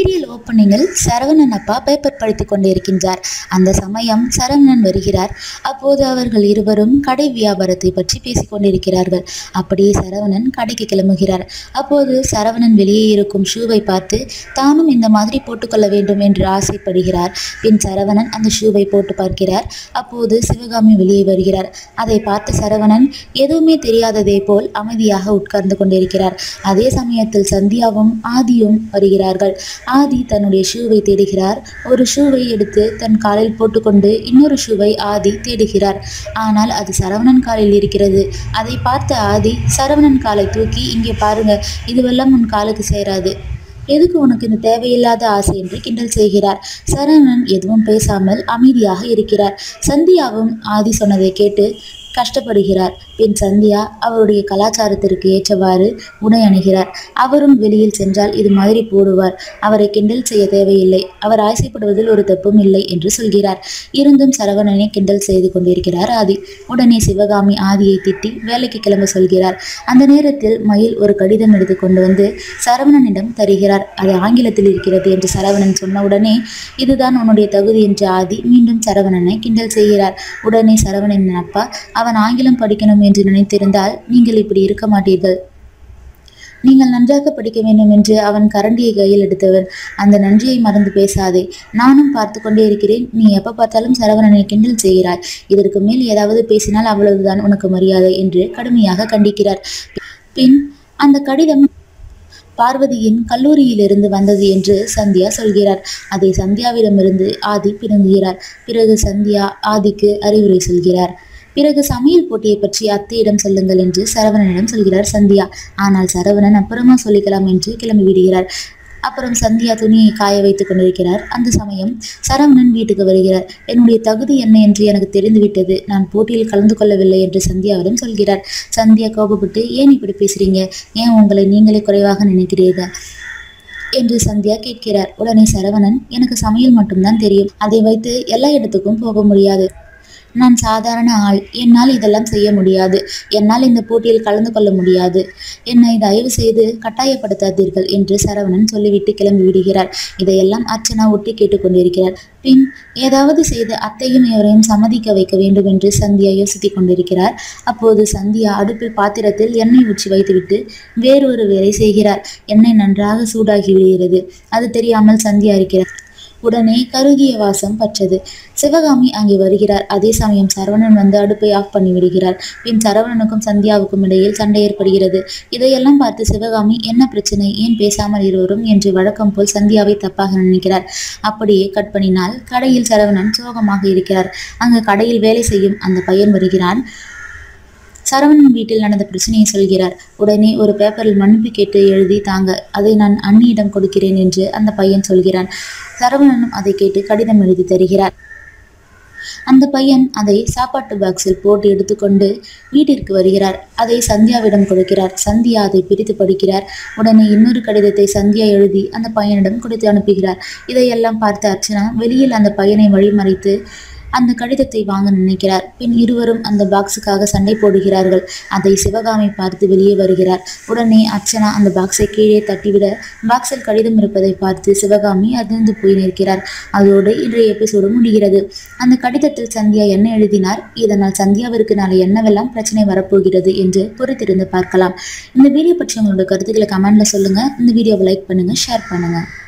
serial ஓப்பனிங்கில் சரவணன் அப்பா paper படித்துக் கொண்டிருக்கின்றார் அந்த சமயம் சரவணன் வருகிறார் அப்போது அவர்கள் இருவரும் கடை வியாபாரத்தை பற்றி பேசிக் கொண்டிருக்கிறார்கள் அப்படியே சரவணன் கடைக்கு கிளம்புகிறார் அப்போது சரவணன் வெளியே இருக்கும் ஷூவை பார்த்து தானும் இந்த மாதிரி போட்டுக்கொள்ள வேண்டும் என்று ஆசைப்படுகிறார் பின் சரவணன் அந்த ஷூவை போட்டு பார்க்கிறார் அப்போது சிவகாமி வெளியே வருகிறார் அதை பார்த்த சரவணன் எதுவுமே தெரியாததை போல் அமைதியாக உட்கார்ந்து கொண்டிருக்கிறார் அதே சமயத்தில் சந்தியாவும் ஆதியும் வருகிறார்கள் ஆதி தன்னுடைய ஷூவை தேடுகிறார் ஒரு ஷூவை எடுத்து தன் காலில் போட்டுக்கொண்டு இன்னொரு ஷூவை ஆதி தேடுகிறார் ஆனால் அது சரவணன் காலில் இருக்கிறது அதை பார்த்த ஆதி சரவணன் காலை தூக்கி இங்கே பாருங்க இதுவெல்லாம் உன் காலுக்கு சேராது எதுக்கு உனக்கு இந்த தேவையில்லாத ஆசை என்று கிண்டல் செய்கிறார் சரவணன் எதுவும் பேசாமல் அமைதியாக இருக்கிறார் சந்தியாவும் ஆதி சொன்னதை கேட்டு கஷ்டப்படுகிறார் பின் சந்தியா அவருடைய கலாச்சாரத்திற்கு ஏற்றவாறு உடை அணுகிறார் அவரும் வெளியில் சென்றால் இது மாதிரி போடுவார் அவரை கிண்டல் செய்ய தேவையில்லை அவர் ஆசைப்படுவதில் ஒரு தப்பும் இல்லை என்று சொல்கிறார் இருந்தும் சரவணனை கிண்டல் செய்து கொண்டிருக்கிறார் ஆதி உடனே சிவகாமி ஆதியை திட்டி வேலைக்கு கிளம்ப சொல்கிறார் அந்த நேரத்தில் மயில் ஒரு கடிதம் எடுத்து கொண்டு வந்து சரவணனிடம் தருகிறார் அது ஆங்கிலத்தில் இருக்கிறது என்று சரவணன் சொன்ன உடனே இதுதான் உன்னுடைய தகுதி என்று ஆதி மீண்டும் சரவணனை கிண்டல் செய்கிறார் உடனே சரவணனின் அப்பா அவன் ஆங்கிலம் படிக்கணும் என்று நினைத்திருந்தால் நீங்கள் இப்படி இருக்க மாட்டீர்கள் நீங்கள் நன்றாக படிக்க வேண்டும் என்று அவன் கரண்டியை கையில் எடுத்தவன் அந்த நன்றியை மறந்து பேசாதே நானும் பார்த்து கொண்டே இருக்கிறேன் நீ எப்போ பார்த்தாலும் சரவணனை கிண்டல் செய்கிறாய் இதற்கு மேல் ஏதாவது பேசினால் அவ்வளவுதான் உனக்கு மரியாதை என்று கடுமையாக கண்டிக்கிறார் பின் அந்த கடிதம் பார்வதியின் கல்லூரியிலிருந்து வந்தது என்று சந்தியா சொல்கிறார் அதை சந்தியாவிடமிருந்து ஆதி பிடுங்குகிறார் பிறகு சந்தியா ஆதிக்கு அறிவுரை சொல்கிறார் பிறகு சமையல் போட்டியை பற்றி அத்தையிடம் சொல்லுங்கள் என்று சரவணனிடம் சொல்கிறார் சந்தியா ஆனால் சரவணன் அப்புறமா சொல்லிக்கலாம் என்று கிளம்பி விடுகிறார் அப்புறம் சந்தியா துணியை காய வைத்துக் கொண்டிருக்கிறார் அந்த சமயம் சரவணன் வீட்டுக்கு வருகிறார் என்னுடைய தகுதி என்ன என்று எனக்கு தெரிந்துவிட்டது நான் போட்டியில் கலந்து கொள்ளவில்லை என்று சந்தியாவிடம் சொல்கிறார் சந்தியா கோபப்பட்டு ஏன் இப்படி பேசுறீங்க ஏன் உங்களை நீங்களே குறைவாக நினைக்கிறீர்கள் என்று சந்தியா கேட்கிறார் உடனே சரவணன் எனக்கு சமையல் மட்டும்தான் தெரியும் அதை வைத்து எல்லா இடத்துக்கும் போக முடியாது நான் சாதாரண ஆள் என்னால் இதெல்லாம் செய்ய முடியாது என்னால் இந்த போட்டியில் கலந்து கொள்ள முடியாது என்னை தயவு செய்து கட்டாயப்படுத்தாதீர்கள் என்று சரவணன் சொல்லிவிட்டு கிளம்பி விடுகிறார் இதையெல்லாம் அர்ச்சனா ஒட்டி கேட்டுக்கொண்டிருக்கிறார் பின் ஏதாவது செய்து அத்தையும் இவரையும் சம்மதிக்க வைக்க வேண்டும் என்று சந்தியா யோசித்துக் கொண்டிருக்கிறார் அப்போது சந்தியா அடுப்பில் பாத்திரத்தில் எண்ணெய் ஊற்றி வைத்துவிட்டு வேறொரு வேலை செய்கிறார் எண்ணெய் நன்றாக சூடாகி விடுகிறது அது தெரியாமல் சந்தியா இருக்கிறார் உடனே கருகிய வாசம் பற்றது சிவகாமி அங்கே வருகிறார் அதே சமயம் சரவணன் வந்து அடுப்பை ஆஃப் பண்ணி விடுகிறார் பின் சரவணனுக்கும் சந்தியாவுக்கும் இடையில் சண்டை ஏற்படுகிறது இதையெல்லாம் பார்த்து சிவகாமி என்ன பிரச்சனை ஏன் பேசாமல் இருவரும் என்று வழக்கம் போல் சந்தியாவை தப்பாக நினைக்கிறார் அப்படியே கட் பண்ணினால் கடையில் சரவணன் சோகமாக இருக்கிறார் அங்கு கடையில் வேலை செய்யும் அந்த பையன் வருகிறான் சரவணன் வீட்டில் நடந்த பிரச்சனையை சொல்கிறார் உடனே ஒரு பேப்பரில் மன்னிப்பு கேட்டு எழுதி தாங்க அதை நான் அண்ணியிடம் கொடுக்கிறேன் என்று அந்த பையன் சொல்கிறான் சரவணனும் அதை கேட்டு கடிதம் எழுதி தருகிறார் அந்த பையன் அதை சாப்பாட்டு பாக்ஸில் போட்டு எடுத்துக்கொண்டு வீட்டிற்கு வருகிறார் அதை சந்தியாவிடம் கொடுக்கிறார் சந்தியா அதை பிரித்து படிக்கிறார் உடனே இன்னொரு கடிதத்தை சந்தியா எழுதி அந்த பையனிடம் கொடுத்து அனுப்புகிறார் இதையெல்லாம் பார்த்த அர்ச்சனா வெளியில் அந்த பையனை வழிமறைத்து அந்த கடிதத்தை வாங்க நினைக்கிறார் பின் இருவரும் அந்த பாக்ஸுக்காக சண்டை போடுகிறார்கள் அதை சிவகாமி பார்த்து வெளியே வருகிறார் உடனே அர்ச்சனா அந்த பாக்ஸை கீழே தட்டிவிட பாக்ஸில் கடிதம் இருப்பதை பார்த்து சிவகாமி அதிர்ந்து போய் நிற்கிறார் அதோடு இன்றைய எபிசோடு முடிகிறது அந்த கடிதத்தில் சந்தியா என்ன எழுதினார் இதனால் சந்தியாவிற்கு நாளை என்னவெல்லாம் பிரச்சனை வரப்போகிறது என்று பொறுத்திருந்து பார்க்கலாம் இந்த வீடியோ பற்றி உங்களோட கருத்துக்களை கமெண்ட்ல சொல்லுங்க இந்த வீடியோவை லைக் பண்ணுங்க ஷேர் பண்ணுங்க